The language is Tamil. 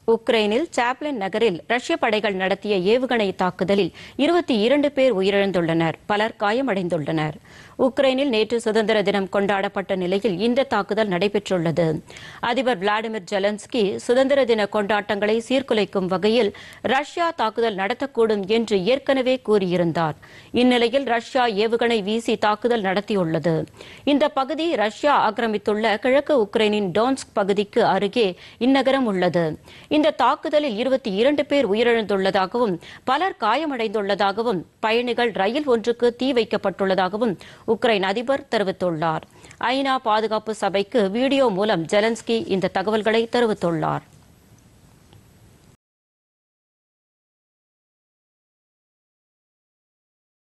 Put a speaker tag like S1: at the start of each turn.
S1: உக்ரைனில் சாப்லின் நகரில் ரஷ்ய படைகள் நடத்திய ஏவுகணை தாக்குதலில் இருபத்தி இரண்டு பேர் உயிரிழந்துள்ளனர் பலர் காயமடைந்துள்ளனர் உக்ரைனில் நேற்று சுதந்திர தினம் கொண்டாடப்பட்ட நிலையில் இந்த தாக்குதல் நடைபெற்றுள்ளது அதிபர் விளாடிமிர் ஜெலன்ஸ்கி சுதந்திர தின கொண்டாட்டங்களை சீர்குலைக்கும் வகையில் ரஷ்யா தாக்குதல் நடத்தக்கூடும் என்று ஏற்கனவே கூறியிருந்தார் இந்நிலையில் ரஷ்யா ஏவுகணை வீசி தாக்குதல் நடத்தியுள்ளது இந்த பகுதி ரஷ்யா ஆக்கிரமித்துள்ள கிழக்கு உக்ரைனின் டோன்ஸ்க் பகுதிக்கு அருகே இந்நகரம் உள்ளது இந்த தாக்குதலில் இருபத்தி இரண்டு பேர் உயிரிழந்துள்ளதாகவும் பலர் காயமடைந்துள்ளதாகவும் பயணிகள் ரயில் ஒன்றுக்கு தீ வைக்கப்பட்டுள்ளதாகவும் உக்ரைன் அதிபர் தெரிவித்துள்ளார் ஐநா பாதுகாப்பு சபைக்கு வீடியோ மூலம் ஜெலன்ஸ்கி இந்த தகவல்களை தெரிவித்துள்ளார்